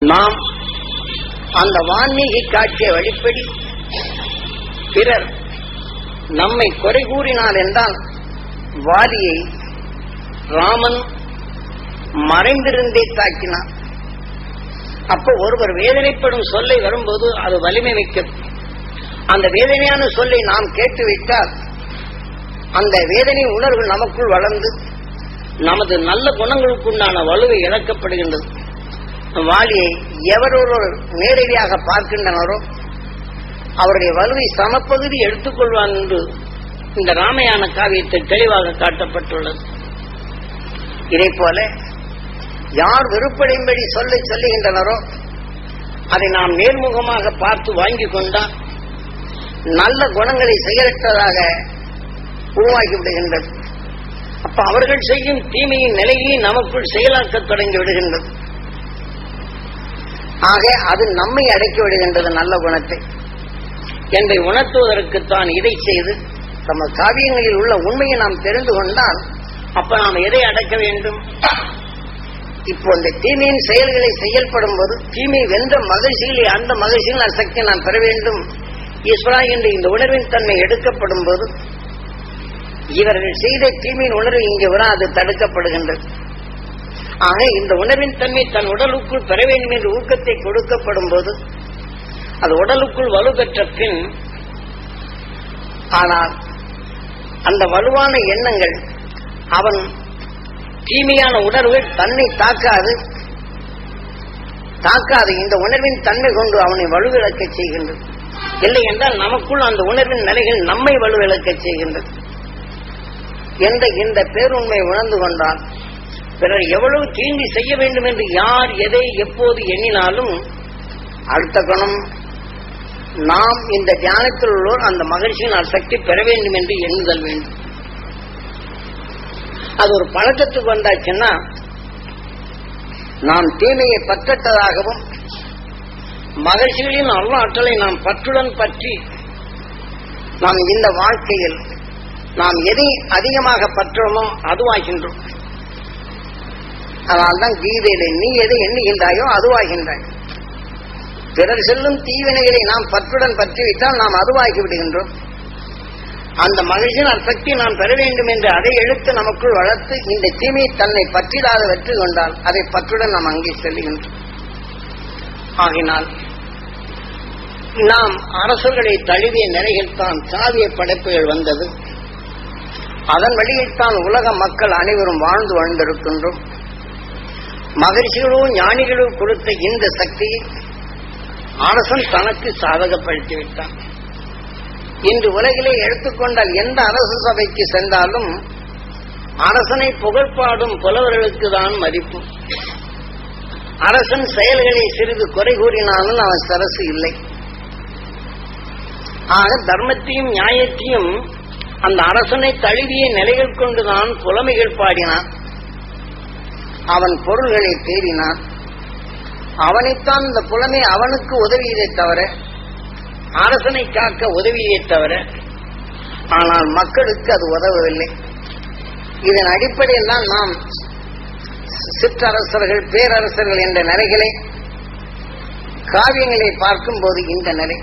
நாம் அந்த வான்மீகி காட்டிய வழிப்படி பிறர் நம்மை குறை கூறினார் என்றால் வாலியை ராமன் மறைந்திருந்தே தாக்கினார் அப்போ ஒருவர் வேதனைப்படும் சொல்லை வரும்போது அது வலிமை மிக்க அந்த வேதனையான சொல்லை நாம் கேட்டுவிட்டால் அந்த வேதனை உணர்வு நமக்குள் வளர்ந்து நமது நல்ல குணங்களுக்குண்டான வலுவை இழக்கப்படுகின்றது வாலியை எவரொருவர் நேரடியாக பார்க்கின்றனரோ அவருடைய வலுவை சமப்பகுதி எடுத்துக்கொள்வான் என்று இந்த ராமயான காவியத்தில் தெளிவாக காட்டப்பட்டுள்ளது இதே போல யார் விருப்படையும்படி சொல்லை சொல்லுகின்றனரோ அதை நாம் நேர்முகமாக பார்த்து வாங்கி கொண்டால் நல்ல குணங்களை செயலற்றதாக உருவாக்கி விடுகின்றது அப்ப அவர்கள் செய்யும் தீமையின் நிலையை நமக்குள் செயலாக்க தொடங்கி விடுகின்றது ஆக அது நம்மை அடக்கி விடுகின்றது நல்ல குணத்தை என்பதை உணர்த்துவதற்குத்தான் இதை செய்து நம்ம காவியங்களில் உள்ள உண்மையை நாம் தெரிந்து கொண்டால் அப்ப நாம் எதை அடக்க வேண்டும் இப்போ இந்த தீமையின் செயல்களை செயல்படும் போது தீமை வென்ற மகிழ்ச்சிகளை அந்த மகிழ்ச்சிகள் அசக்தி நாம் பெற வேண்டும் ஈஸ்வரா என்று இந்த உணர்வின் தன்மை எடுக்கப்படும் போது இவர்கள் செய்த தீமையின் உணர்வு இங்கே வர அது தடுக்கப்படுகின்றது ஆக இந்த உணர்வின் தன்மை தன் உடலுக்குள் பெற வேண்டும் என்று ஊக்கத்தை கொடுக்கப்படும் போது அது உடலுக்குள் வலு பெற்ற பின் ஆனால் அந்த வலுவான எண்ணங்கள் அவன் தீமையான உணர்வுகள் தன்னை தாக்காது தாக்காது இந்த உணர்வின் தன்மை கொண்டு அவனை வலுவிழக்க செய்கின்றது இல்லை என்றால் நமக்குள் அந்த உணர்வின் நிலைகள் நம்மை வலுவிழக்க செய்கின்றது என்ற இந்த பேருண்மை உணர்ந்து கொண்டால் பிறர் எவ்வளவு தீங்கு செய்ய வேண்டும் என்று யார் எதை எப்போது எண்ணினாலும் அடுத்த கணம் நாம் இந்த தியானத்தில் உள்ளோர் அந்த மகிழ்ச்சியின் சக்தி பெற வேண்டும் என்று எண்ணுதல் வேண்டும் அது ஒரு பழக்கத்துக்கு வந்தாச்சுன்னா நாம் தீமையை பற்றட்டதாகவும் மகிழ்ச்சிகளின் நல்ல ஆற்றலை நாம் பற்றுடன் பற்றி நாம் இந்த வாழ்க்கையில் நாம் எதை அதிகமாக பற்றோமோ அதுவாகின்றோம் அதனால்தான் கீதையிலே நீ எதை எண்ணுகின்றாயோ அதுவாகின்றாய் பிறர் செல்லும் தீவினைகளை நாம் பற்றுடன் பற்றிவிட்டால் நாம் அதுவாகி விடுகின்றோம் அந்த மகிழ்ச்சியின் சக்தி நாம் பெற வேண்டும் என்று அதை எடுத்து நமக்குள் வளர்த்து இந்த தீமை தன்னை பற்றிடாத வெற்றி கொண்டால் அதை பற்றுடன் நாம் அங்கே செல்லுகின்றோம் ஆகினால் நாம் அரசர்களை தழுவிய நிலையில் தான் காவிய படைப்புகள் வந்தது அதன் வழியில் தான் உலக மக்கள் அனைவரும் வாழ்ந்து வாழ்ந்திருக்கின்றோம் மகிழ்ச்சிகளோ ஞானிகளோ கொடுத்த இந்த சக்தியை அரசன் தனக்கு சாதகப்படுத்தி விட்டான் இன்று உலகிலே எடுத்துக்கொண்டால் எந்த அரசு சபைக்கு சென்றாலும் அரசனை புகழ்பாடும் புலவர்களுக்கு தான் மதிப்பு அரசன் செயல்களை சிறிது குறை கூறினாலும் அவன் சரசு இல்லை ஆக தர்மத்தையும் நியாயத்தையும் அந்த அரசனை தழுவிய நிலைகள் கொண்டுதான் புலமைகள் பாடினான் அவன் பொருள்களை தேடினான் அவனைத்தான் இந்த புலமை அவனுக்கு உதவியதை தவிர அரசனை காக்க உதவியை தவிர ஆனால் மக்களுக்கு அது உதவவில்லை இதன் அடிப்படையில் தான் நாம் சிற்றரசர்கள் பேரரசர்கள் என்ற நிலைகளை காவியங்களை பார்க்கும்போது இந்த நிலை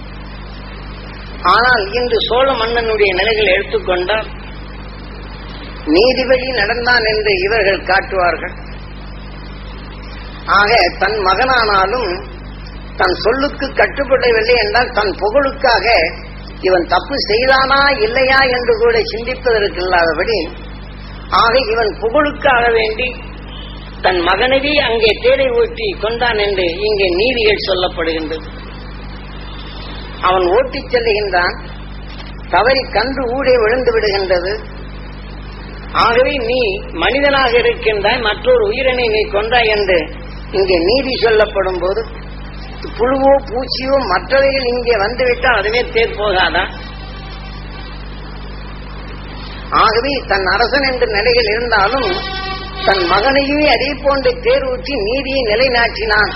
ஆனால் இன்று சோழ மன்னனுடைய நிலைகளை எடுத்துக்கொண்டால் நீதிபதி நடந்தான் என்று இவர்கள் காட்டுவார்கள் ஆக தன் மகனானாலும் தன் சொல்லுக்கு கட்டுப்படவில்லை என்றால் தன் புகழுக்காக இவன் தப்பு செய்தானா இல்லையா என்று கூட சிந்திப்பதற்கு இல்லாதபடி ஆக இவன் புகழுக்காக வேண்டி தன் மகனவே அங்கே தேடை ஊட்டி கொண்டான் என்று இங்கே நீதிகள் சொல்லப்படுகின்றது அவன் ஓட்டிச் செல்லுகின்றான் தவறி கன்று ஊடே விழுந்து விடுகின்றது ஆகவே நீ மனிதனாக இருக்கின்றாய் மற்றொரு உயிரினை நீ கொண்டாய் என்று இங்கே நீதி சொல்லப்படும் போது புழுவோ பூச்சியோ மற்றவைகள் இங்கே வந்துவிட்டால் அதுவே தேர் போகாதா ஆகவே தன் அரசன் என்ற நிலையில் இருந்தாலும் தன் மகனையுமே அதே போன்ற தேர் ஊற்றி நீதியை நிலைநாட்டினான்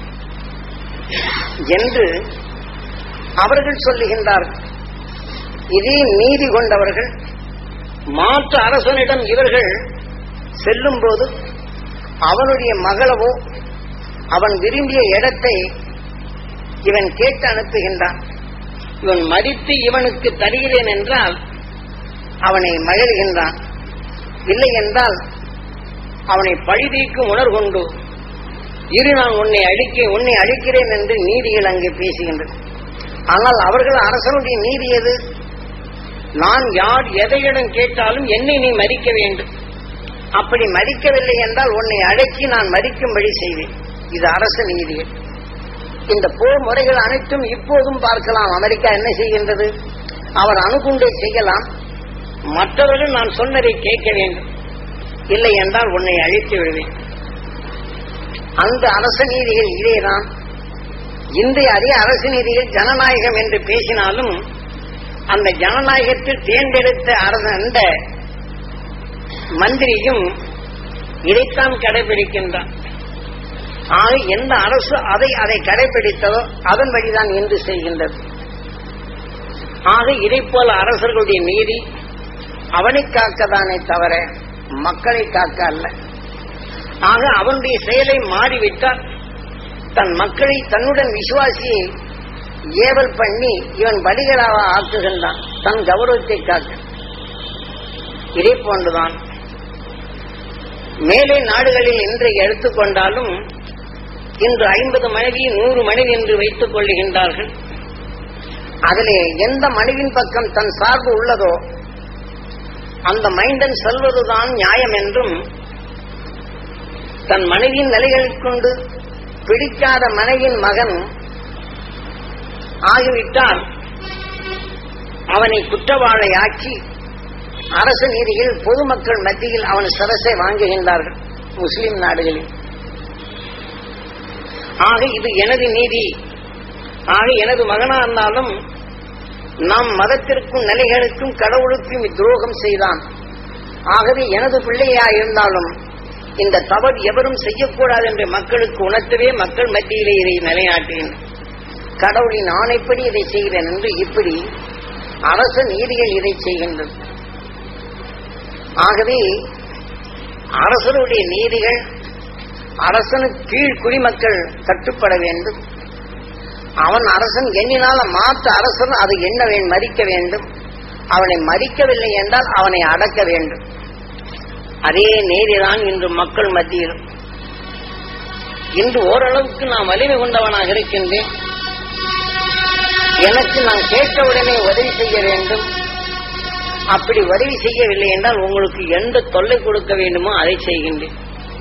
என்று அவர்கள் சொல்லுகின்றார்கள் இதே நீதி கொண்டவர்கள் மாற்று அரசனிடம் இவர்கள் செல்லும் போது அவனுடைய மகளவோ அவன் விரும்பிய இடத்தை இவன் கேட்டு அனுப்புகின்றான் இவன் மதித்து இவனுக்கு தருகிறேன் என்றால் அவனை மகிழ்கின்றான் இல்லை என்றால் அவனை பழிதீர்க்கும் உணர்கொண்டு இரு நான் உன்னை அழிக்க உன்னை அழிக்கிறேன் என்று நீதிகள் அங்கே பேசுகின்றது ஆனால் அவர்கள் அரசனுடைய நீதி எது நான் யார் எதையிடம் கேட்டாலும் என்னை நீ மதிக்க வேண்டும் அப்படி மதிக்கவில்லை என்றால் உன்னை அடக்கி நான் மதிக்கும்படி செய்வேன் இது அரசு நீதிகள் இந்த போர் முறைகள் அனைத்தும் இப்போதும் பார்க்கலாம் அமெரிக்கா என்ன செய்கின்றது அவர் அணுகுண்டை செய்யலாம் மற்றவர்கள் நான் சொன்னதை கேட்க வேண்டும் இல்லை என்றால் உன்னை அழித்து விடுவேன் அந்த அரச நீதிகள் இதேதான் இன்றைய அதே அரசு நீதிகள் ஜனநாயகம் என்று பேசினாலும் அந்த ஜனநாயகத்தில் தேர்ந்தெடுத்த அரச அந்த மந்திரியும் இதைத்தான் கடைபிடிக்கின்றான் ஆக எந்த அரசு அதை அதை கடைபிடித்ததோ அதன் வழிதான் இன்று செய்கின்றது ஆக இதை போல அரசர்களுடைய நீதி அவனை காக்கதானே தவிர மக்களை காக்க அல்ல ஆக அவனுடைய செயலை மாறிவிட்டால் தன் மக்களை தன்னுடன் விசுவாசியை ஏவல் பண்ணி இவன் பலிகளாக ஆக்குகின்றான் தன் கௌரவத்தை காக்க இதே போன்றுதான் மேலே நாடுகளில் இன்றைக்கு எடுத்துக்கொண்டாலும் இன்று ஐம்பது மனைவி நூறு மனைவி என்று வைத்துக் கொள்ளுகின்றார்கள் அதிலே எந்த மனைவின் பக்கம் தன் சார்பு உள்ளதோ அந்த மைந்தன் செல்வதுதான் நியாயம் என்றும் தன் மனைவியின் நிலைகளைக் கொண்டு பிடிக்காத மனைவியின் மகன் ஆகிவிட்டால் அவனை குற்றவாளை ஆக்கி அரசு நீதியில் பொதுமக்கள் மத்தியில் அவன் சிரசை வாங்குகின்றார்கள் முஸ்லிம் நாடுகளில் ஆக இது எனது நீதி ஆக எனது மகனா இருந்தாலும் நாம் மதத்திற்கும் நிலைகளுக்கும் கடவுளுக்கும் துரோகம் செய்தான் ஆகவே எனது பிள்ளையா இருந்தாலும் இந்த தவறு எவரும் செய்யக்கூடாது என்று மக்களுக்கு உணர்த்தவே மக்கள் மத்தியிலே இதை நிலைநாட்டினேன் கடவுளின் ஆணைப்படி இதை செய்கிறேன் என்று இப்படி அரச நீதிகள் இதை செய்கின்றது ஆகவே அரசருடைய நீதிகள் அரசனுக்கு கீழ் குடிமக்கள் கட்டுப்பட வேண்டும் அவன் அரசன் எண்ணினால மாற்ற அரசன் அதை எண்ண வேண்டும் மதிக்க வேண்டும் அவனை மதிக்கவில்லை என்றால் அவனை அடக்க வேண்டும் அதே நேரிதான் இன்று மக்கள் மத்தியில் இன்று ஓரளவுக்கு நான் வலிமை கொண்டவனாக இருக்கின்றேன் எனக்கு நான் கேட்டவுடனே உதவி செய்ய வேண்டும் அப்படி உதவி செய்யவில்லை என்றால் உங்களுக்கு எந்த தொல்லை கொடுக்க வேண்டுமோ அதை செய்கின்றேன்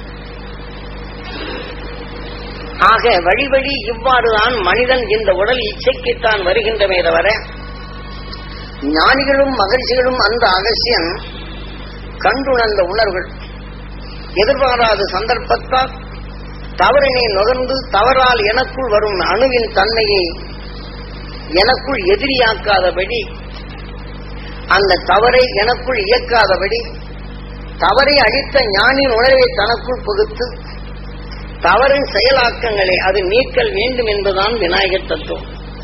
ஆக வழி வழி இவ்வாறுதான் மனிதன் இந்த உடல் இச்சைக்குத்தான் வருகின்றமே தவிர ஞானிகளும் மகிழ்ச்சிகளும் அந்த அகசியம் கண்டுணர்ந்த உணர்வுகள் எதிர்பாராத சந்தர்ப்பத்தால் தவறினை நுகர்ந்து தவறால் எனக்குள் வரும் அணுவின் தன்மையை எனக்குள் எதிரியாக்காதபடி அந்த தவறை எனக்குள் இயக்காதபடி தவறை அழித்த ஞானின் உணர்வை தனக்குள் புகுத்து தவறின் செயலாக்கங்களை அது நீக்கல் வேண்டும் என்பதுதான் விநாயகர் தத்துவம்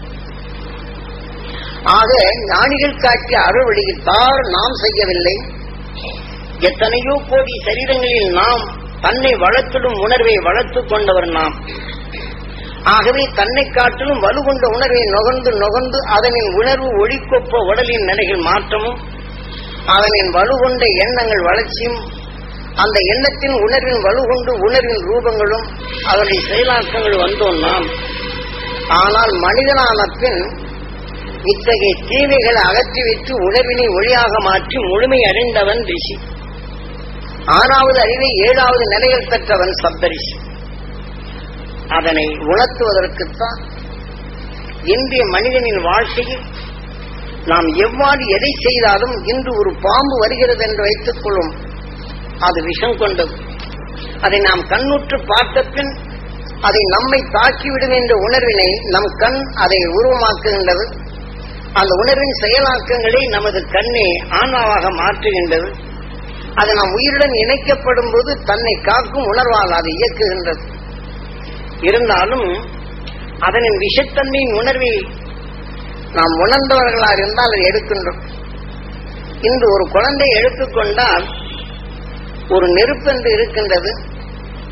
ஆக ஞானிகள் காட்டிய அருள் வழியில்தான் நாம் செய்யவில்லை எத்தனையோ கோடி சரீரங்களில் நாம் தன்னை வளர்த்திடும் உணர்வை வளர்த்துக் கொண்டவர் நாம் ஆகவே தன்னை காட்டிலும் வலுகொண்ட உணர்வை நுகர்ந்து நுகர்ந்து அதனின் உணர்வு ஒளிக்கொப்ப உடலின் நிலைகள் மாற்றமும் அதனின் வலுகொண்ட எண்ணங்கள் வளர்ச்சியும் அந்த எண்ணத்தின் உணர்வின் வலுகொண்டு உணர்வின் ரூபங்களும் அதனுடைய செயலாக்கங்கள் வந்தோம் நாம் ஆனால் மனிதனான பின் இத்தகைய தீமைகளை அகற்றிவிட்டு உணர்வினை ஒளியாக மாற்றி முழுமை அடைந்தவன் ரிஷி ஆறாவது அறிவை ஏழாவது நிலையில் பெற்றவன் சப்தரிஷி அதனை உணர்த்துவதற்குத்தான் இன்றைய மனிதனின் வாழ்க்கையில் நாம் எவ்வாறு எதை செய்தாலும் இன்று ஒரு பாம்பு வருகிறது என்று வைத்துக் கொள்ளும் அது விஷம் கொண்டது அதை நாம் கண்ணுற்று பார்த்த பின் அதை நம்மை தாக்கிவிடும் என்ற உணர்வினை நம் கண் அதை உருவமாக்குகின்றது அந்த உணர்வின் செயலாக்கங்களை நமது கண்ணே ஆன்மாவாக மாற்றுகின்றது அது நாம் உயிருடன் இணைக்கப்படும் போது தன்னை காக்கும் உணர்வால் அது இயக்குகின்றது இருந்தாலும் அதனின் விஷத்தன்மையின் உணர்வை நாம் உணர்ந்தவர்களாக இருந்தால் அதை எடுக்கின்றோம் இன்று ஒரு குழந்தை எடுத்துக்கொண்டால் ஒரு நெருப்பென்று இருக்கின்றது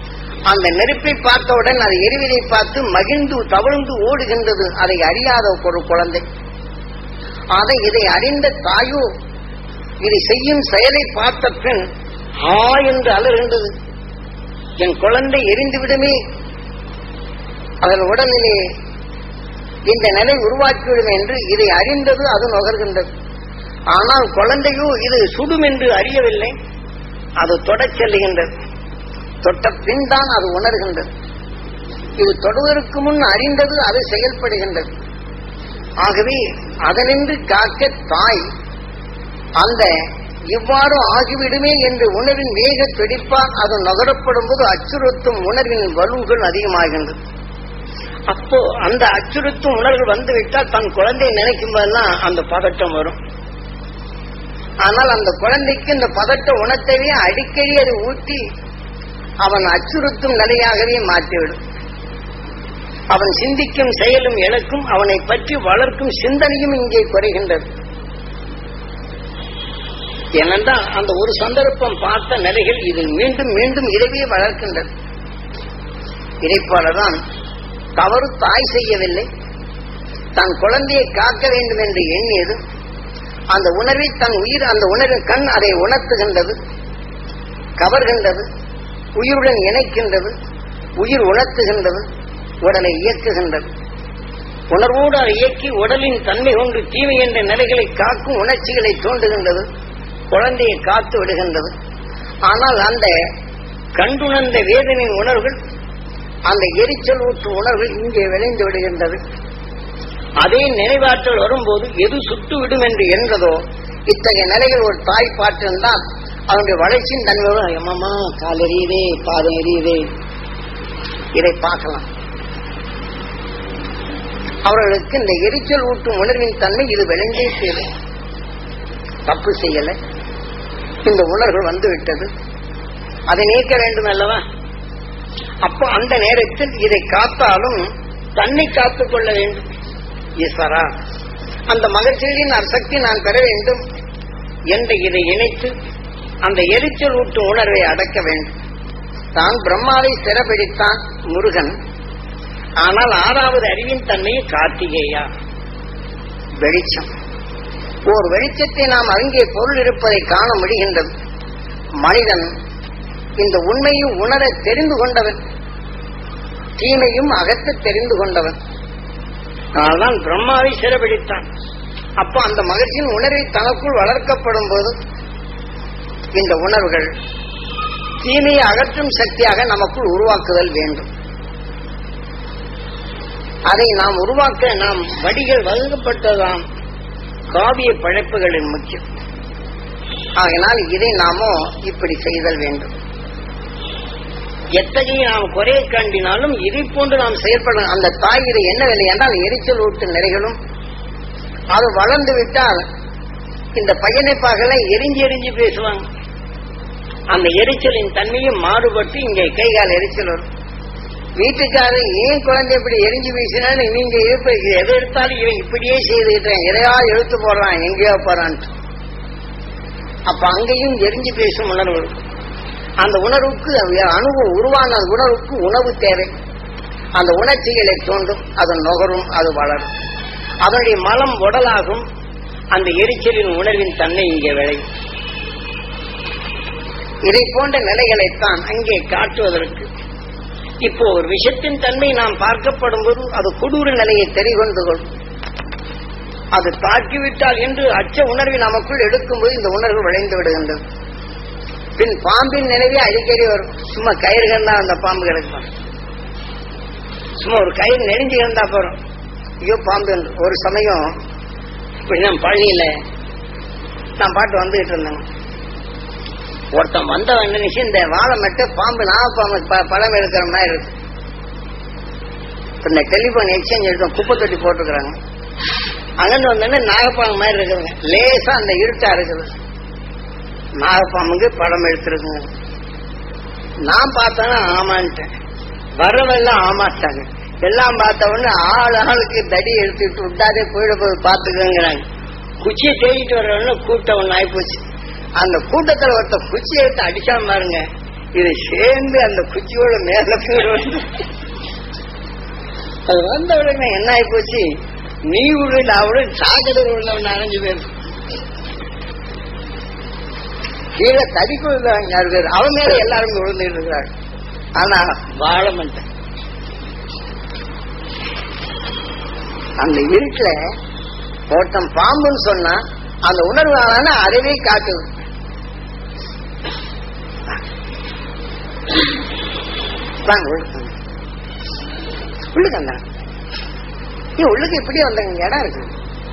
அந்த நெருப்பை பார்த்தவுடன் அது எரிவதை பார்த்து மகிழ்ந்து தவழ்ந்து ஓடுகின்றது அதை அறியாத ஒரு குழந்தை அதை இதை அறிந்த தாயோ இதை செய்யும் செயலை பார்த்த பின் ஆ என்று அலறுகின்றது என் குழந்தை எரிந்து விடுமே அதன் உடலிலே இந்த நிலை உருவாக்கிவிடும் என்று இதை அறிந்தது அது நுகர்கின்றது ஆனால் குழந்தையோ இது சுடும் என்று அறியவில்லை அது தொடச் செல்லுகின்றது தொட்ட பின் தான் அது உணர்கின்றது இது தொடுவதற்கு முன் அறிந்தது அது செயல்படுகின்றது ஆகவே அதனின்று காக்க தாய் அந்த இவ்வாறு ஆகிவிடுமே என்று உணர்வின் வேக துடிப்பால் அது நுகரப்படும் போது அச்சுறுத்தும் உணர்வின் வலுவுகள் அதிகமாகின்றது அப்போ அந்த அச்சுறுத்தும் உணர்வு வந்துவிட்டால் தன் குழந்தையை நினைக்கும் போதெல்லாம் அந்த பதட்டம் வரும் ஆனால் அந்த குழந்தைக்கு இந்த பதட்ட உணர்த்தவே அடிக்கடி அது ஊட்டி அவன் அச்சுறுத்தும் நிலையாகவே மாற்றிவிடும் அவன் சிந்திக்கும் செயலும் இழக்கும் அவனை பற்றி வளர்க்கும் சிந்தனையும் இங்கே குறைகின்றது ஏனென்றால் அந்த ஒரு சந்தர்ப்பம் பார்த்த நிலைகள் இது மீண்டும் மீண்டும் இரவே வளர்க்கின்றது இதைப்போலதான் தவறு தாய் செய்யவில்லை தன் குழந்தையை காக்க வேண்டும் என்று எண்ணியது அந்த உணர்வை தன் உயிர் அந்த உணர்வின் கண் அதை உணர்த்துகின்றது கவர்கின்றது உயிருடன் இணைக்கின்றது உயிர் உணர்த்துகின்றது உடலை இயக்குகின்றது உணர்வோடு அதை இயக்கி உடலின் தன்மை கொண்டு தீமை என்ற நிலைகளை காக்கும் உணர்ச்சிகளை தோன்றுகின்றது குழந்தையை காத்து விடுகின்றது ஆனால் அந்த கண்டுணர்ந்த வேதனையின் உணர்வுகள் அந்த எரிச்சல் ஊற்று உணர்வு இங்கே விளைந்து விடுகின்றது அதே நினைவாற்றல் வரும்போது எது சுட்டு விடும் என்று எண்கிறதோ இத்தகைய நிலைகள் ஒரு தாய் பார்த்திருந்தால் அவனுடைய வளர்ச்சியின் தன்மையோடு எம்மம்மா கால் எரியுதே பாதம் எரியுதே இதை பார்க்கலாம் அவர்களுக்கு இந்த எரிச்சல் ஊட்டும் உணர்வின் தன்மை இது விளைந்தே செய்து தப்பு செய்யல இந்த உணர்வு வந்து விட்டது அதை நீக்க வேண்டும் அல்லவா அப்போ அந்த நேரத்தில் இதை காத்தாலும் தன்னை காத்துக் கொள்ள வேண்டும் ஈஸ்வரா அந்த மகிழ்ச்சியின் சக்தி நான் பெற வேண்டும் என்று இதை இணைத்து அந்த எரிச்சல் ஊட்டும் உணர்வை அடக்க வேண்டும் தான் பிரம்மாவை சிறப்பிடித்தான் முருகன் ஆனால் ஆறாவது அறிவின் தன்மையை கார்த்திகேயா வெளிச்சம் ஓர் வெளிச்சத்தை நாம் அங்கே பொருள் இருப்பதை காண முடிகின்றது மனிதன் இந்த உண்மையும் உணர தெரிந்து கொண்டவன் தீமையும் அகற்ற தெரிந்து கொண்டவன் அதனால் பிரம்மாவை சிறப்பிடித்தான் அப்போ அந்த மகிழ்ச்சியின் உணர்வை தனக்குள் வளர்க்கப்படும் போது இந்த உணர்வுகள் தீமையை அகற்றும் சக்தியாக நமக்குள் உருவாக்குதல் வேண்டும் அதை நாம் உருவாக்க நாம் வடிகள் வகுக்கப்பட்டதாம் காவிய படைப்புகளின் முக்கியம் ஆகினால் இதை நாமோ இப்படி செய்தல் வேண்டும் எத்தகைய நாம் குறையை கண்டினாலும் இதை போன்று நாம் செயல்பட அந்த தாய் இதை என்னவில்லை என்றால் எரிச்சல் ஊட்டு நிலைகளும் அது வளர்ந்து விட்டால் இந்த பையனை பகல எரிஞ்சு எரிஞ்சு பேசுவாங்க அந்த எரிச்சலின் தன்மையும் மாறுபட்டு இங்கே கை கால் எரிச்சல் வரும் வீட்டுக்காரர் ஏன் குழந்தை இப்படி எரிஞ்சு பேசினாலும் நீங்க இருப்ப எதை எடுத்தாலும் இவன் இப்படியே செய்துக்கிட்டேன் எதையா எழுத்து போடுறான் எங்கேயோ போறான்ட்டு அப்ப அங்கேயும் எரிஞ்சு பேசும் உணர்வு இருக்கும். அந்த உணர்வுக்கு அணுவு உருவான அந்த உணர்வுக்கு உணவு தேவை அந்த உணர்ச்சிகளை தோன்றும் அது நுகரும் அது வளரும் அதனுடைய மலம் உடலாகும் அந்த எரிச்சலின் உணர்வின் தன்மை இங்கே விளையும் இதை போன்ற நிலைகளைத்தான் அங்கே காட்டுவதற்கு இப்போ ஒரு விஷயத்தின் தன்மை நாம் பார்க்கப்படும் போது அது கொடூர நிலையை தெரிகொண்டு கொள்ளும் அது தாக்கிவிட்டால் என்று அச்ச உணர்வை நமக்குள் எடுக்கும்போது இந்த உணர்வு விளைந்து விடுகின்றது பின் பாம்பின் நினைவே அடிக்கடி வரும் சும்மா கயிறுகள் தான் அந்த பாம்பு கிடைக்கும் சும்மா ஒரு கயிறு நெறிஞ்சு இருந்தா போறோம் ஐயோ பாம்பு என்று. ஒரு சமயம் இன்னும் பழனியில நான் பாட்டு வந்துகிட்டு இருந்தேங்க ஒருத்தன் வந்தவன் நினைச்சு இந்த வாழை மட்டும் பாம்பு நாகப்பாம்பு ப- பழம் எடுக்கிற மாதிரி இருக்கு இப்ப இந்த டெலிபோன் எக்ஸ்சேஞ்ச் எடுத்து குப்பை தொட்டி போட்டுக்கிறாங்க அங்கிருந்து வந்தோடனே நாகப்பாம்பு மாதிரி இருக்குதுங்க லேசா அந்த இருட்டா இருக்குது நாகப்பாம்புக்கு படம் எடுத்திருக்குங்க நான் பார்த்தேன்னா ஆமான்ட்டேன் வரவெல்லாம் ஆமாட்டாங்க எல்லாம் பார்த்த உடனே ஆள் ஆளுக்கு தடி எடுத்துட்டு விட்டாதே போயிட போய் பார்த்துக்கங்கிறாங்க குச்சியை தேடிட்டு வர்றவன கூட்டம் ஒன்று ஆயிப்போச்சு அந்த கூட்டத்துல ஒருத்த குச்சி எடுத்து அடிச்சாம பாருங்க இது சேர்ந்து அந்த குச்சியோட மேல போயிடும் அது வந்த உடனே என்ன ஆகி போச்சு நீ உள்ள அவளும் சாகடல் உள்ளவன் அரைஞ்சு பேர் கீழே தடிக்கு விழுந்தாங்க ஆறு பேர் அவன் மேல எல்லாரும் விழுந்துட்டு இருக்கிறாங்க ஆனா வாழ மாட்டேன் அந்த இருட்டுல ஒருத்தன் பாம்புன்னு சொன்னா அந்த உணர்வு ஆனா அதுவே காட்டுது வாங்க உள்ளுக்கு வாங்க. உள்ளுக்கு வந்தா ஏன் உள்ளுக்கு இப்படியே வந்தாங்க இடம் இருக்கு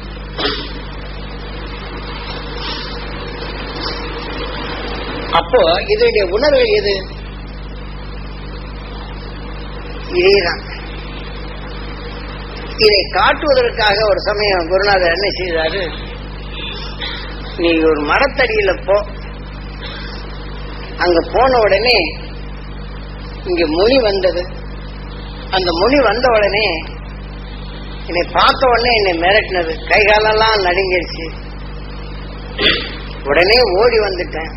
அப்போ இதனுடைய உணர்வு எது இதேதான் இதை காட்டுவதற்காக ஒரு சமயம் குருநாதர் என்ன செய்தாரு நீ ஒரு மரத்தடியில போ அங்க போன உடனே இங்க மொழி வந்தது அந்த மொழி வந்த உடனே என்னை பார்த்த உடனே என்னை மிரட்டினது கை காலெல்லாம் நடுங்கிருச்சு உடனே ஓடி வந்துட்டேன்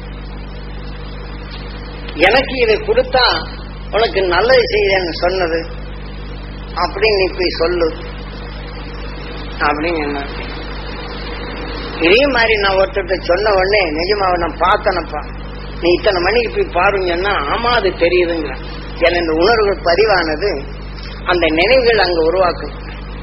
எனக்கு இதை கொடுத்தா உனக்கு நல்லது செய்தேன்னு சொன்னது அப்படின்னு நீ போய் சொல்லு அப்படின்னு என்ன இதே மாதிரி நான் ஒருத்தர்கிட்ட சொன்ன உடனே நிஜமாவை நான் பார்த்தனப்பா நீ இத்தனை மணிக்கு போய் பாருங்கன்னா ஆமா அது தெரியுதுங்க என இந்த உணர்வுகள் பதிவானது அந்த நினைவுகள் அங்க உருவாக்கும்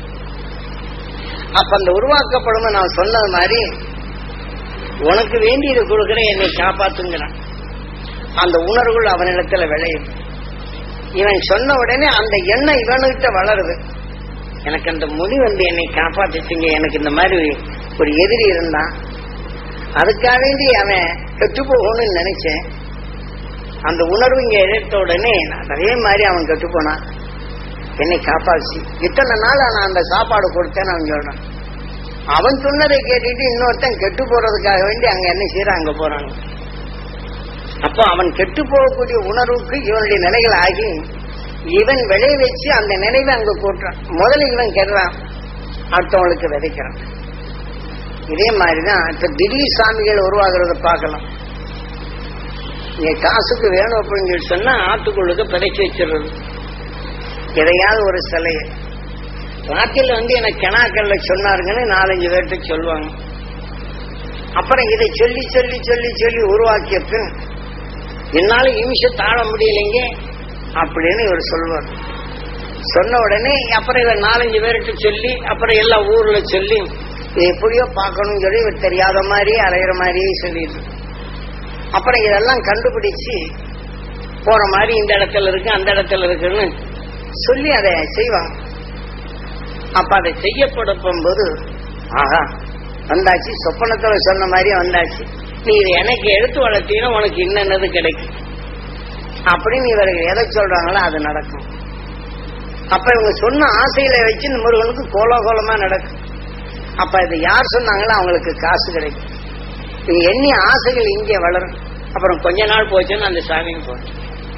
அப்ப அந்த உருவாக்கப்படும் நான் சொன்னது மாதிரி உனக்கு வேண்டியது கொடுக்கிறேன் என்னை காப்பாத்துங்கிறான் அந்த உணர்வுகள் அவனிடத்துல விளையும் இவன் சொன்ன உடனே அந்த எண்ணம் இவனுகிட்ட வளருது எனக்கு அந்த மொழி வந்து என்னை காப்பாத்துச்சுங்க எனக்கு இந்த மாதிரி ஒரு எதிரி இருந்தான் அதுக்காக வேண்டி அவன் கெட்டு போகணும்னு நினைச்சேன் அந்த உணர்வு இங்க எடுத்த உடனே நான் அதே மாதிரி அவன் கெட்டு போனான் என்னை காப்பாச்சு இத்தனை நாள் நான் அந்த சாப்பாடு கொடுத்தேன்னு அவன் சொல்றான் அவன் சொன்னதை கேட்டுட்டு இன்னொருத்தன் கெட்டு போறதுக்காக வேண்டி அங்க என்ன செய்யறான் அங்க போறான் அப்போ அவன் கெட்டு போகக்கூடிய உணர்வுக்கு இவனுடைய நிலைகள் ஆகி இவன் விளைய வச்சு அந்த நினைவை அங்க கூட்டுறான் முதல்ல இவன் கெடுறான் அடுத்தவங்களுக்கு விதைக்கிறான் இதே மாதிரிதான் இப்ப திடீர் சாமிகள் உருவாகிறத பார்க்கலாம் இங்க காசுக்கு வேணும் அப்படின்னு சொல்லி சொன்னா ஆத்துக்குள்ளுக்கு பிதைச்சு வச்சிடுறது எதையாவது ஒரு சிலையை ராத்திரில வந்து எனக்கு கெனாக்கல்ல சொன்னாருங்கன்னு நாலஞ்சு பேர்கிட்ட சொல்லுவாங்க அப்புறம் இதை சொல்லி சொல்லி சொல்லி சொல்லி உருவாக்கிய பின் என்னால நிமிஷம் தாழ முடியலைங்க அப்படின்னு இவர் சொல்வார் சொன்ன உடனே அப்புறம் இவர் நாலஞ்சு பேர்கிட்ட சொல்லி அப்புறம் எல்லா ஊர்ல சொல்லி இது எப்படியோ பார்க்கணும்னு சொல்லி இவர் தெரியாத மாதிரியே அலையிற மாதிரியே சொல்லிட்டு அப்புறம் இதெல்லாம் கண்டுபிடிச்சு போற மாதிரி இந்த இடத்துல இருக்கு அந்த இடத்துல இருக்குன்னு சொல்லி அதை செய்வாங்க அப்ப அதை செய்யப்படும் போது ஆஹா வந்தாச்சு சொப்பனத்துல சொன்ன மாதிரி வந்தாச்சு நீ இதை எனக்கு எடுத்து வளர்த்தீங்கன்னா உனக்கு இன்னது கிடைக்கும் அப்படின்னு இவர்கள் எதை சொல்றாங்களோ அது நடக்கும் அப்ப இவங்க சொன்ன ஆசையில வச்சு இந்த முருகனுக்கு கோலாகோலமா நடக்கும் அப்ப இது யார் சொன்னாங்களோ அவங்களுக்கு காசு கிடைக்கும் நீங்க எண்ணி ஆசைகள் இங்கே வளரும் அப்புறம் கொஞ்ச நாள் போச்சுன்னு அந்த சாமியும் போச்சு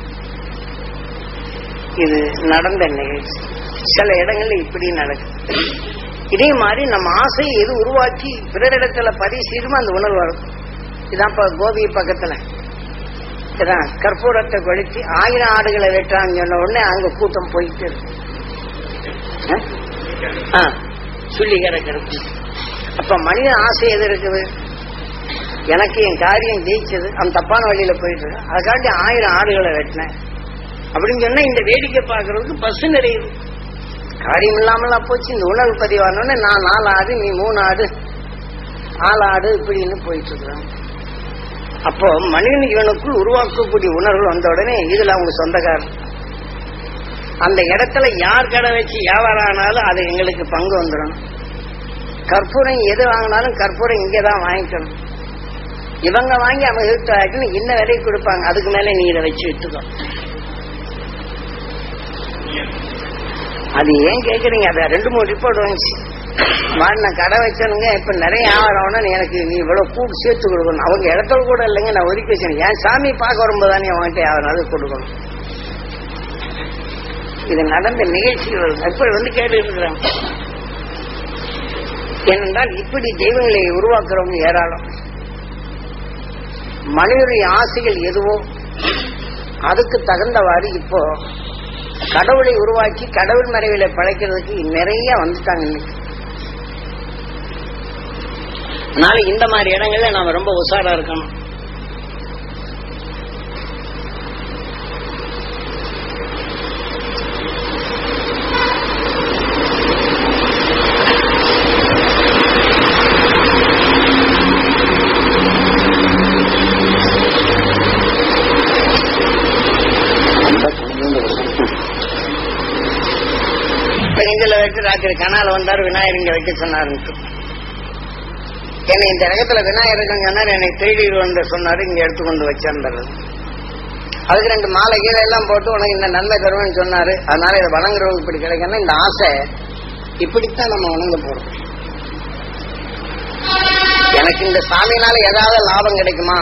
இது நடந்த நிகழ்ச்சி சில இடங்கள்ல இப்படி நடக்கும் இதே மாதிரி நம்ம ஆசையை எது உருவாக்கி பிறரிடத்துல பதிவு செய்யுமோ அந்த உணர்வு வரும் இதான் இப்ப கோபி பக்கத்துல இதான் கற்பூரத்தை கொளுத்தி ஆயிரம் ஆடுகளை வெட்டான்னு சொன்ன உடனே அங்க கூட்டம் போயிட்டு இருக்கு அஹ்? ஆ, சொல்லி கிடக்கிறது அப்ப மனித ஆசை எது இருக்குது எனக்கு என் காரியம் ஜெயிச்சது அந்த தப்பான வழியில போயிட்டு இருக்கு அதுக்காண்டி ஆயிரம் ஆடுகளை வெட்டினேன் அப்படின்னு சொன்னா இந்த வேடிக்கை பார்க்கறதுக்கு பஸ் நிறையுது காரியம் இல்லாமலா போச்சு இந்த உணர்வு பதிவானோடனே நான் நாலு ஆடு நீ மூணு ஆடு நாலு ஆடு இப்படின்னு போயிட்டு இருக்கிறான் அப்போ மனிதன் இவனுக்குள் உருவாக்கக்கூடிய உணர்வு வந்த உடனே இதுல அவங்க சொந்தக்காரன் அந்த இடத்துல யார் கடை வச்சு வியாபாரம் ஆனாலும் அது எங்களுக்கு பங்கு வந்துடும் கற்பூரம் எது வாங்கினாலும் கற்பூரம் இங்கதான் வாங்கிக்கணும் இவங்க வாங்கி அவங்க விட்டு இன்ன விலைக்கு கொடுப்பாங்க அதுக்கு மேல நீ இதை வச்சு விட்டுக்கோ அது ஏன் கேக்குறீங்க அத ரெண்டு மூணு ரிப்போர்ட் வந்துச்சு மாதிரி நான் கடை வச்சனுங்க இப்ப நிறைய ஆகிறவனா எனக்கு நீ இவ்வளவு கூட்டு சேர்த்து கொடுக்கணும் அவங்க இடத்துல கூட இல்லைங்க நான் ஒதுக்கி வச்சேன் என் சாமி பார்க்க வரும்போது தானே அவன்கிட்ட யாராவது கொடுக்கணும் இது நடந்த நிகழ்ச்சிகள் இப்ப வந்து கேட்டு இருக்கிறாங்க ஏனென்றால் இப்படி தெய்வங்களை உருவாக்குறவங்க ஏராளம் மனிதனுடைய ஆசைகள் எதுவோ அதுக்கு தகுந்தவாறு இப்போ கடவுளை உருவாக்கி கடவுள் மறைவில படைக்கிறதுக்கு நிறைய வந்துட்டாங்க இன்னைக்கு அதனால இந்த மாதிரி இடங்கள்ல நாம ரொம்ப உஷாரா இருக்கணும் இதில் வச்சு ராத்திரி கனால வந்தார் விநாயகர் இங்க வைக்க சொன்னாருன்ட்டு என்னை இந்த ரகத்துல விநாயகர் சொன்னார் என்னை திருடிடு வந்து சொன்னாரு இங்க எடுத்து கொண்டு வச்சிருந்தாரு அதுக்கு ரெண்டு மாலை கீழே எல்லாம் போட்டு உனக்கு இந்த நன்மை தருவேன்னு சொன்னாரு அதனால இதை வணங்குறவங்க இப்படி கிடைக்கணும் இந்த ஆசை இப்படித்தான் நம்ம வணங்க போறோம் எனக்கு இந்த சாமினால ஏதாவது லாபம் கிடைக்குமா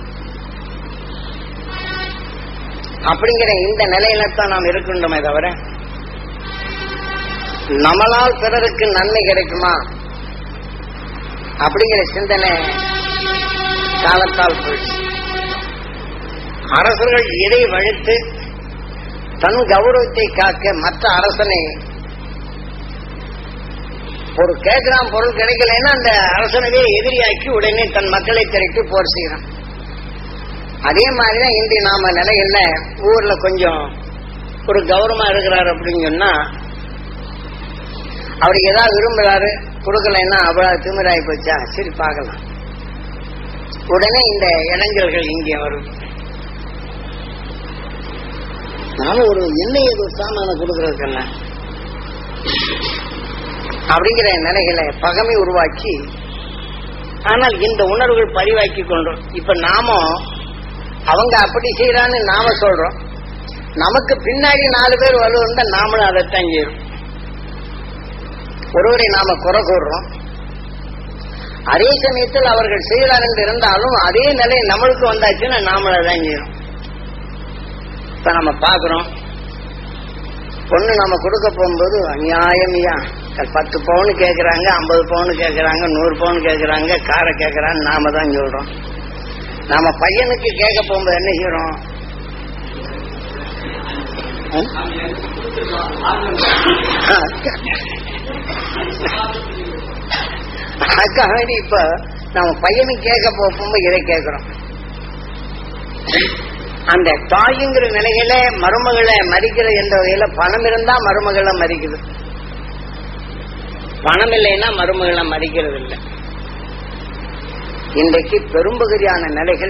அப்படிங்கிற இந்த நிலையில தான் நாம் இருக்கின்றோமே தவிர நம்மளால் பிறருக்கு நன்மை கிடைக்குமா அப்படிங்கிற சிந்தனை காலத்தால் போயிடுச்சு அரசர்கள் இதை வழித்து தன் கௌரவத்தை காக்க மற்ற அரசனை ஒரு கேட்கிறான் பொருள் கிடைக்கலன்னா அந்த அரசனவே எதிரியாக்கி உடனே தன் மக்களை திரட்டி போர் செய்யறான் அதே மாதிரிதான் இன்று நாம நிலையில ஊர்ல கொஞ்சம் ஒரு கௌரவமா இருக்கிறார் அப்படின்னு சொன்னா அவருக்கு ஏதாவது விரும்புறாரு கொடுக்கலைன்னா அவ்வளவு திமிராகி போச்சா சரி பார்க்கலாம் உடனே இந்த இளைஞர்கள் இங்கே வரும் நானும் ஒரு எண்ணெய் ஒரு சாமான கொடுக்கறதுக்கல்ல அப்படிங்கிற நிலைகளை பகமை உருவாக்கி ஆனால் இந்த உணர்வுகள் பதிவாக்கி கொண்டோம் இப்ப நாமும் அவங்க அப்படி செய்யறான்னு நாம சொல்றோம் நமக்கு பின்னாடி நாலு பேர் வலுவந்தா நாமளும் அதைத்தான் செய்யறோம் ஒருவரை நாம குறை கூறுறோம் அதே சமயத்தில் அவர்கள் செய்கிறார் என்று இருந்தாலும் அதே நிலை நம்மளுக்கு வந்தாச்சுன்னா நாமளை தான் செய்யறோம் இப்ப நம்ம பாக்குறோம் பொண்ணு நம்ம கொடுக்க போகும்போது அநியாயமியா பத்து பவுன் கேக்குறாங்க ஐம்பது பவுன் கேக்குறாங்க நூறு பவுன் கேக்குறாங்க காரை கேக்குறான்னு நாம தான் சொல்றோம் நாம பையனுக்கு கேட்க போகும்போது என்ன செய்யறோம் அதுக்காக வேண்டி இப்ப நம்ம பையனுக்கு கேட்க போகும்போது இதை கேட்கிறோம் அந்த தாயுங்கிற நிலையில மருமகளை மறிக்கிறது என்ற வகையில பணம் இருந்தா மருமகளை மறிக்குது பணம் இல்லைன்னா மருமகளை மறிக்கிறது இல்லை இன்றைக்கு பெரும்பகுதியான நிலைகள்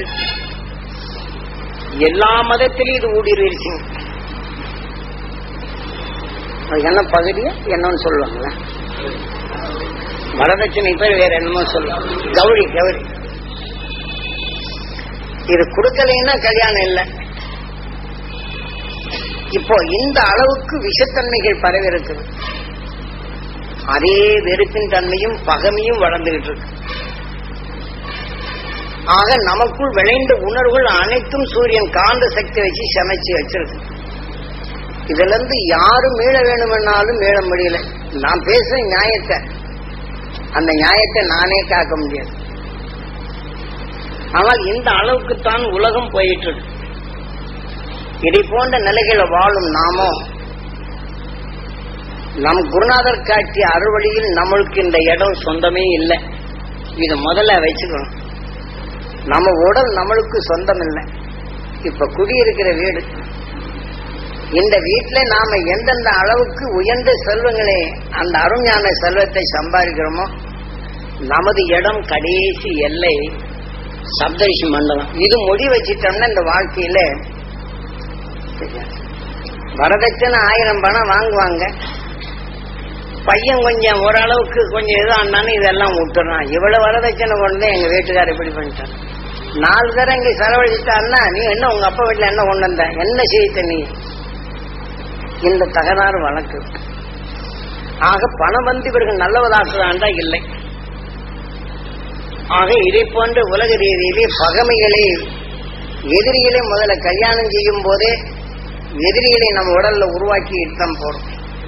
எல்லா மதத்திலையும் இது ஊடுருவிருச்சுங்க அது என்ன பகுதியா என்னன்னு சொல்லுவாங்களா வரதட்சணை பேர் வேற என்னமோ சொல்லுவாங்க கௌரி கௌரி இது கொடுக்கலைன்னா கல்யாணம் இல்லை இப்போ இந்த அளவுக்கு விஷத்தன்மைகள் பரவி இருக்குது அதே வெறுப்பின் தன்மையும் பகமையும் வளர்ந்துகிட்டு இருக்கு ஆக நமக்குள் விளைந்த உணர்வுகள் அனைத்தும் சூரியன் காந்த சக்தி வச்சு சமைச்சு வச்சிருக்கு இதுல இருந்து யாரும் மீள வேணுமென்னாலும் மீள முடியல நான் பேசுற நியாயத்தை அந்த நியாயத்தை நானே காக்க முடியாது ஆனால் இந்த அளவுக்குத்தான் உலகம் போயிட்டு இருக்கு இதை போன்ற நிலைகளை வாழும் நாமோ நம் குருநாதர் காட்டிய அறுவழியில் நம்மளுக்கு இந்த இடம் சொந்தமே இல்லை இது முதல்ல வச்சுக்கணும் நம்ம உடல் நம்மளுக்கு சொந்தம் இல்லை இப்ப குடியிருக்கிற வீடு இந்த வீட்டுல நாம எந்தெந்த அளவுக்கு உயர்ந்த செல்வங்களே அந்த அருஞான செல்வத்தை சம்பாதிக்கிறோமோ நமது இடம் கடைசி எல்லை சப்தரிஷி மண்டலம் இது முடி வச்சிட்டோம்னா இந்த வாழ்க்கையில வரதட்சணை ஆயிரம் பணம் வாங்குவாங்க பையன் கொஞ்சம் ஓரளவுக்கு கொஞ்சம் இது ஆனாலும் இதெல்லாம் விட்டுறான் இவ்வளவு வரதட்சணை கொண்டு எங்க வீட்டுக்காரர் இப்படி பண்ணிட்டான் நாலு தரம் இங்க செலவழிச்சிட்டான்னா நீ என்ன உங்க அப்பா வீட்டுல என்ன கொண்டு வந்த என்ன செய்த நீ இந்த தகராறு வழக்கு ஆக பணம் வந்து இவர்கள் நல்லவதாக்குதாண்டா இல்லை ஆக இதை போன்ற உலக ரீதியிலே பகமைகளை எதிரிகளை முதல்ல கல்யாணம் செய்யும் போதே எதிரிகளை நம்ம உடல்ல உருவாக்கி இட்டம் போறோம்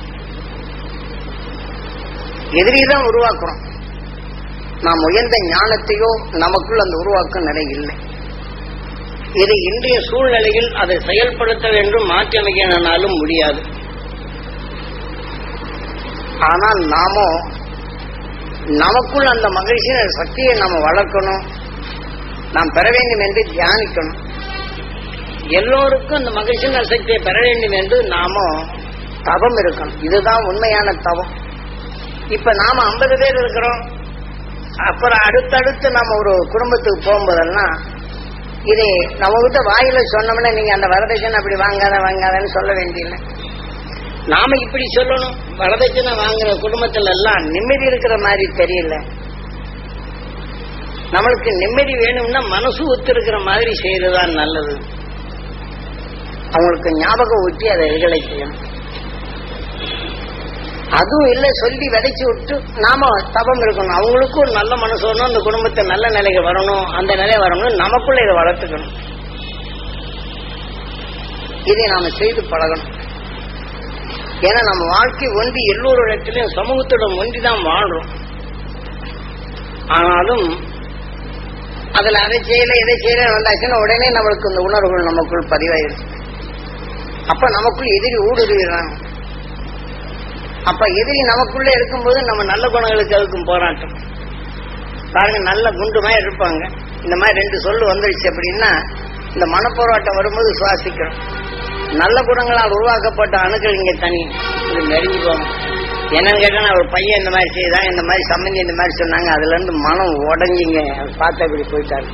எதிரி தான் உருவாக்குறோம் நாம் உயர்ந்த ஞானத்தையோ நமக்குள் அந்த உருவாக்கும் நிலை இல்லை இது இன்றைய சூழ்நிலையில் அதை செயல்படுத்த வேண்டும் மாற்றி அமைக்கணும்னாலும் முடியாது ஆனால் நாமோ நமக்குள் அந்த மகிழ்ச்சியின் சக்தியை நாம வளர்க்கணும் நாம் பெற வேண்டும் என்று தியானிக்கணும் எல்லோருக்கும் அந்த மகிழ்ச்சியின் சக்தியை பெற வேண்டும் என்று நாம தவம் இருக்கணும் இதுதான் உண்மையான தவம் இப்ப நாம ஐம்பது பேர் இருக்கிறோம் அப்புறம் அடுத்தடுத்து நம்ம ஒரு குடும்பத்துக்கு போகும்போதெல்லாம் இதை நம்ம கிட்ட வாயில சொன்னோம்னா நீங்க அந்த வரதட்சணை அப்படி வாங்காத வாங்காதன்னு சொல்ல வேண்டியதில்லை நாம இப்படி சொல்லணும் வரதட்சணை வாங்குற குடும்பத்துல எல்லாம் நிம்மதி இருக்கிற மாதிரி தெரியல நம்மளுக்கு நிம்மதி வேணும்னா மனசு ஒத்து இருக்கிற மாதிரி செய்யறதுதான் நல்லது அவங்களுக்கு ஞாபகம் ஊட்டி அதை எதிர்களை செய்யணும் அதுவும் இல்லை சொல்லி விதைச்சு விட்டு நாம தபம் இருக்கணும் அவங்களுக்கும் ஒரு நல்ல மனசு வரணும் அந்த குடும்பத்தை நல்ல நிலைக்கு வரணும் அந்த நிலை வரணும் நமக்குள்ள இதை வளர்த்துக்கணும் இதை நாம செய்து பழகணும் ஏன்னா நம்ம வாழ்க்கை ஒன்றி எல்லோரிடத்திலும் சமூகத்துடன் ஒன்றி தான் வாழ்றோம் ஆனாலும் அதுல அதை செய்யல இதை செய்யல வந்தாச்சுன்னா உடனே நம்மளுக்கு இந்த உணர்வுகள் நமக்குள் பதிவாயிருச்சு அப்ப நமக்குள் எதிரி ஊடுருவிடுறாங்க அப்ப எதிரி நமக்குள்ள இருக்கும்போது நம்ம நல்ல குணங்களுக்கு அதுக்கும் போராட்டம் பாருங்க நல்ல குண்டு மாதிரி இருப்பாங்க இந்த மாதிரி ரெண்டு சொல்லு வந்துருச்சு அப்படின்னா இந்த மனப்போராட்டம் வரும்போது சுவாசிக்கிறோம் நல்ல குணங்களால் உருவாக்கப்பட்ட அணுக்கள் இங்க தனி இது நெருங்கி போகும் என்னன்னு கேட்டா ஒரு பையன் இந்த மாதிரி செய்தான் இந்த மாதிரி சம்பந்தி இந்த மாதிரி சொன்னாங்க அதுல இருந்து மனம் உடஞ்சிங்க அதை பார்த்தா இப்படி போயிட்டாரு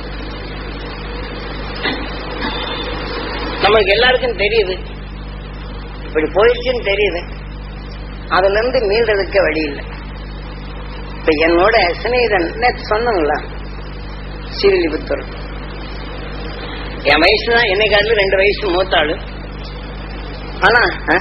நமக்கு எல்லாருக்கும் தெரியுது இப்படி போயிடுச்சுன்னு தெரியுது அதுல இருந்து மீள்றதுக்கு வழி இல்லை இப்ப என்னோட சிநேகிதன் நேற்று சொன்னங்களா ஸ்ரீலிபுத்தூர் என் வயசு தான் என்னை காட்டிலும் ரெண்டு வயசு மூத்தாளு ஆனா ஆ?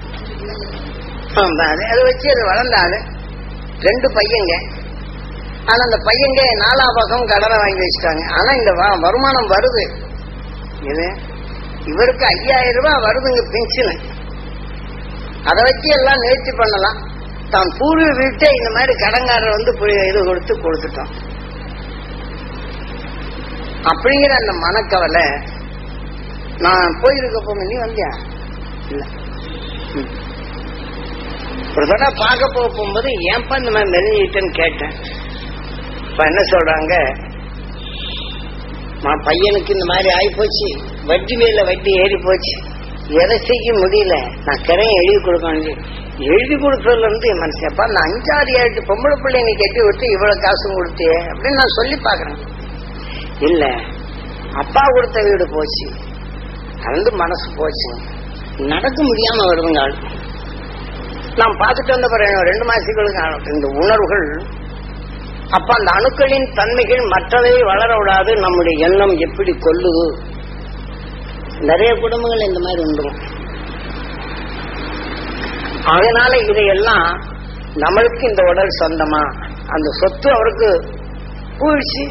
ஆமா, அது அதை வச்சு அது வளர்ந்தாது ரெண்டு பையங்க ஆனா அந்த பையங்க நாலா பக்கம் கடனை வாங்கி வச்சுட்டாங்க ஆனா இந்த வ- வருமானம் வருது இது இவருக்கு ஐயாயிரம் ரூபாய் வருதுங்க பென்ஷனு அதை வச்சு எல்லாம் நிகழ்ச்சி பண்ணலாம் தான் பூர்வீக வீட்டை இந்த மாதிரி கடங்காரர் வந்து புரி- இது கொடுத்து கொடுத்துட்டோம் அப்படிங்கிற அந்த மனக்கவலை நான் போயிருக்க போங்க நீ வந்தியா இல்ல ம். ஒரு தடவை பார்க்க போக போகும்போது ஏன்பா இந்த மாதிரி மெலிஞ்சிட்டேன்னு கேட்டேன் இப்ப என்ன சொல்றாங்க நான் பையனுக்கு இந்த மாதிரி ஆகி போச்சு வட்டி மேல வட்டி ஏறி போச்சு எதை செய்ய முடியல நான் கரையும் எழுதி கொடுக்கணும் எழுதி கொடுத்ததுல இருந்து என் மனுஷன்ப்பா நான் அஞ்சாறு ஏழு பொம்பளை பிள்ளை நீ கட்டி விட்டு இவ்வளவு காசும் கொடுத்தியே அப்படின்னு நான் சொல்லி பாக்குறேன் இல்ல அப்பா கொடுத்த வீடு போச்சு அது வந்து மனசு போச்சு நடக்க முடியாம வருதுங்க ஆள் நான் பார்த்துட்டு வந்த பிறகு ரெண்டு மாசங்களுக்கு ஆகும். இந்த உணர்வுகள் அப்ப அந்த அணுக்களின் தன்மைகள் மற்றதை வளர விடாது நம்முடைய எண்ணம் எப்படி கொல்லுது நிறைய குடும்பங்கள் இந்த மாதிரி உண்டுரும் அதனால இதையெல்லாம் நம்மளுக்கு இந்த உடல் சொந்தமா அந்த சொத்து அவருக்கு போயிடுச்சு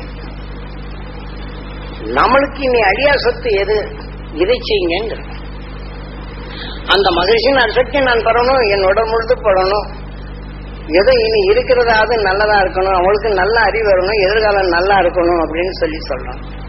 நம்மளுக்கு இனி அழியா சொத்து எது இதை செய்யுங்க அந்த மகிழ்ச்சியின் அசக்தி நான் பெறணும் என் உடல் முழுது படணும் எதோ இனி இருக்கிறதாவது நல்லதா இருக்கணும் அவங்களுக்கு நல்ல அறிவு வரணும் எதிர்காலம் நல்லா இருக்கணும் அப்படின்னு சொல்லி சொல்றோம்